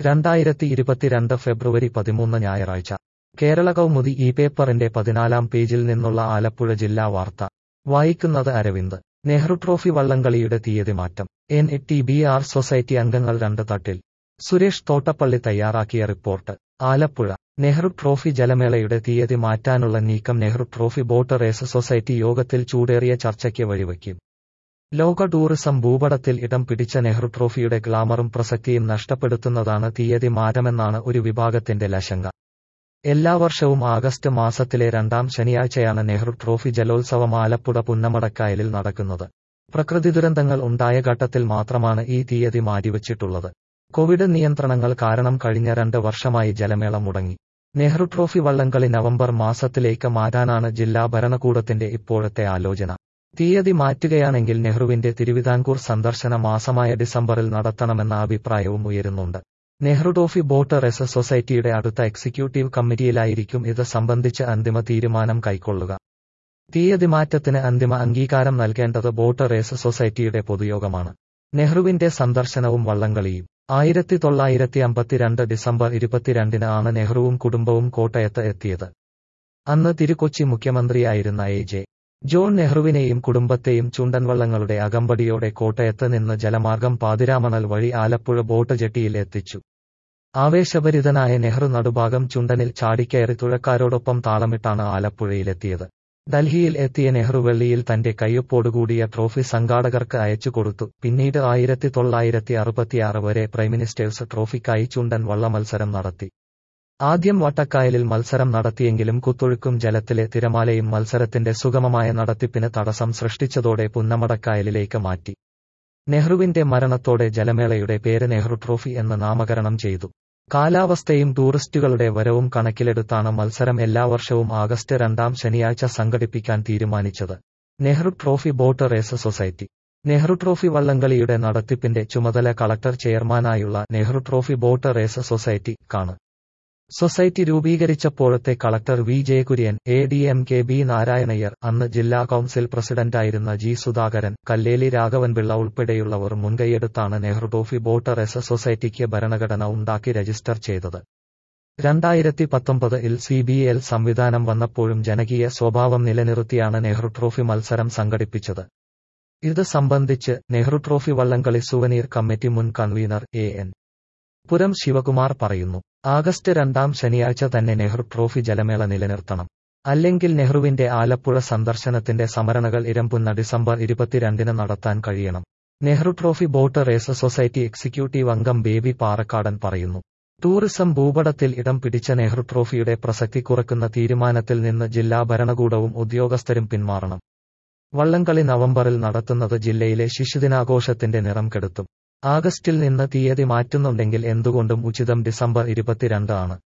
രണ്ടായിരത്തി ഇരുപത്തിരണ്ട് ഫെബ്രുവരി പതിമൂന്ന് ഞായറാഴ്ച കേരള കൗമുദി ഈ പേപ്പറിന്റെ പതിനാലാം പേജിൽ നിന്നുള്ള ആലപ്പുഴ ജില്ലാ വാർത്ത വായിക്കുന്നത് അരവിന്ദ് നെഹ്റു ട്രോഫി വള്ളംകളിയുടെ തീയതി മാറ്റം N A T B R society അംഗങ്ങൾ രണ്ട് തട്ടിൽ സുരേഷ് തോട്ടപ്പള്ളി തയ്യാറാക്കിയ റിപ്പോർട്ട് ആലപ്പുഴ നെഹ്റു ട്രോഫി ജലമേളയുടെ തീയതി മാറ്റാനുള്ള നീക്കം Nehru trophy boat race society യോഗത്തിൽ ചൂടേറിയ ചർച്ചയ്ക്ക് വഴിവെക്കും ലോക ടൂറിസം ഭൂപടത്തിൽ ഇടം പിടിച്ച നെഹ്റു ട്രോഫിയുടെ ഗ്ലാമറും പ്രസക്തിയും നഷ്ടപ്പെടുത്തുന്നതാണ് തീയതി മാറ്റമെന്നാണ് ഒരു വിഭാഗത്തിന്റെ ലശങ്ക എല്ലാ വർഷവും ആഗസ്റ്റ് മാസത്തിലെ രണ്ടാം ശനിയാഴ്ചയാണ് നെഹ്റു ട്രോഫി ജലോത്സവം ആലപ്പുഴ പുന്നമടക്കായലിൽ നടക്കുന്നത് പ്രകൃതി ദുരന്തങ്ങൾ ഉണ്ടായ ഘട്ടത്തിൽ മാത്രമാണ് ഈ തീയതി മാറ്റിവച്ചിട്ടുള്ളത് കോവിഡ് നിയന്ത്രണങ്ങൾ കാരണം കഴിഞ്ഞ രണ്ട് വർഷമായി ജലമേള മുടങ്ങി നെഹ്റു ട്രോഫി വള്ളംകളി നവംബർ മാസത്തിലേക്ക് മാറ്റാനാണ് ജില്ലാ ഭരണകൂടത്തിന്റെ ഇപ്പോഴത്തെ ആലോചന തീയതി മാറ്റുകയാണെങ്കിൽ നെഹ്റുവിന്റെ തിരുവിതാംകൂർ സന്ദർശന മാസമായ ഡിസംബറിൽ നടത്തണമെന്ന അഭിപ്രായവും ഉയരുന്നുണ്ട് നെഹ്റു ട്രോഫി ബോട്ട് റെസ് സൊസൈറ്റിയുടെ അടുത്ത എക്സിക്യൂട്ടീവ് കമ്മിറ്റിയിലായിരിക്കും ഇത് സംബന്ധിച്ച് അന്തിമ തീരുമാനം കൈക്കൊള്ളുക തീയതി മാറ്റത്തിന് അന്തിമ അംഗീകാരം നൽകേണ്ടത് ബോട്ട് റേസ് സൊസൈറ്റിയുടെ പൊതുയോഗമാണ് നെഹ്റുവിന്റെ സന്ദർശനവും വള്ളംകളിയും ആയിരത്തി തൊള്ളായിരത്തി അമ്പത്തിരണ്ട് ഡിസംബർ ഇരുപത്തിരണ്ടിന് ആണ് നെഹ്റുവും കുടുംബവും കോട്ടയത്ത് എത്തിയത് അന്ന് തിരുക്കൊച്ചി മുഖ്യമന്ത്രിയായിരുന്ന എ ജെ ജോൺ നെഹ്റുവിനെയും കുടുംബത്തെയും ചുണ്ടൻവള്ളങ്ങളുടെ അകമ്പടിയോടെ കോട്ടയത്ത് നിന്ന് ജലമാർഗം പാതിരാമണൽ വഴി ആലപ്പുഴ ബോട്ട് ജെട്ടിയിൽ എത്തിച്ചു ആവേശഭരിതനായ നെഹ്റു നടുഭാഗം ചുണ്ടനിൽ ചാടിക്കയറി തുഴക്കാരോടൊപ്പം താളമിട്ടാണ് ആലപ്പുഴയിലെത്തിയത് ഡൽഹിയിൽ എത്തിയ നെഹ്റു വെള്ളിയിൽ തന്റെ കയ്യൊപ്പോടുകൂടിയ ട്രോഫി സംഘാടകർക്ക് അയച്ചു കൊടുത്തു പിന്നീട് ആയിരത്തി തൊള്ളായിരത്തി അറുപത്തിയാറ് വരെ പ്രൈം മിനിസ്റ്റേഴ്സ് ട്രോഫിക്കായി ചുണ്ടൻ വള്ളമത്സരം നടത്തി ആദ്യം വട്ടക്കായലിൽ മത്സരം നടത്തിയെങ്കിലും കുത്തൊഴുക്കും ജലത്തിലെ തിരമാലയും മത്സരത്തിന്റെ സുഗമമായ നടത്തിപ്പിന് തടസ്സം സൃഷ്ടിച്ചതോടെ പുന്നമടക്കായലിലേക്ക് മാറ്റി നെഹ്റുവിന്റെ മരണത്തോടെ ജലമേളയുടെ പേര് നെഹ്റു ട്രോഫി എന്ന് നാമകരണം ചെയ്തു കാലാവസ്ഥയും ടൂറിസ്റ്റുകളുടെ വരവും കണക്കിലെടുത്താണ് മത്സരം എല്ലാ വർഷവും ആഗസ്റ്റ് രണ്ടാം ശനിയാഴ്ച സംഘടിപ്പിക്കാൻ തീരുമാനിച്ചത് Nehru trophy boat race society Nehru trophy വള്ളംകളിയുടെ നടത്തിപ്പിന്റെ ചുമതല കളക്ടർ ചെയർമാനായുള്ള Nehru trophy boat race society കാണ് സൊസൈറ്റി രൂപീകരിച്ചപ്പോഴത്തെ collector V Jayakurian A D M K B Narayanayyar അന്ന് ജില്ലാ കൌൺസിൽ പ്രസിഡന്റായിരുന്ന ജി സുധാകരൻ കല്ലേലി രാഘവൻപിള്ള ഉൾപ്പെടെയുള്ളവർ മുൻകൈയെടുത്താണ് നെഹ്റു ട്രോഫി ബോട്ട് റെസ് സൊസൈറ്റിക്ക് ഭരണഘടന ഉണ്ടാക്കി രജിസ്റ്റർ ചെയ്തത് രണ്ടായിരത്തി പത്തൊമ്പതിൽ സി ബി എൽ സംവിധാനം വന്നപ്പോഴും ജനകീയ സ്വഭാവം നിലനിർത്തിയാണ് നെഹ്റു ട്രോഫി മത്സരം സംഘടിപ്പിച്ചത് ഇത് സംബന്ധിച്ച് നെഹ്റു ട്രോഫി വള്ളംകളി സുവനീർ കമ്മിറ്റി മുൻ convener A N Puram Sivakumar പറയുന്നു ആഗസ്റ്റ് രണ്ടാം ശനിയാഴ്ച തന്നെ നെഹ്റു ട്രോഫി ജലമേള നിലനിർത്തണം അല്ലെങ്കിൽ നെഹ്റുവിന്റെ ആലപ്പുഴ സന്ദർശനത്തിന്റെ സമരണകൾ ഇരമ്പുന്ന ഡിസംബർ ഇരുപത്തിരണ്ടിന് നടത്താൻ കഴിയണം Nehru trophy boat race society executive അംഗം ബേബി പാറക്കാടൻ പറയുന്നു ടൂറിസം ഭൂപടത്തിൽ ഇടം പിടിച്ച നെഹ്റു ട്രോഫിയുടെ പ്രസക്തി കുറക്കുന്ന തീരുമാനത്തിൽ നിന്ന് ജില്ലാ ഭരണകൂടവും ഉദ്യോഗസ്ഥരും പിന്മാറണം വള്ളംകളി നവംബറിൽ നടത്തുന്നത് ജില്ലയിലെ ശിശുദിനാഘോഷത്തിന്റെ നിറം കെടുത്തും ആഗസ്റ്റിൽ നിന്ന് തീയതി മാറ്റുന്നുണ്ടെങ്കിൽ എന്തുകൊണ്ടും ഉചിതം ഡിസംബർ ഇരുപത്തിരണ്ട് ആണ്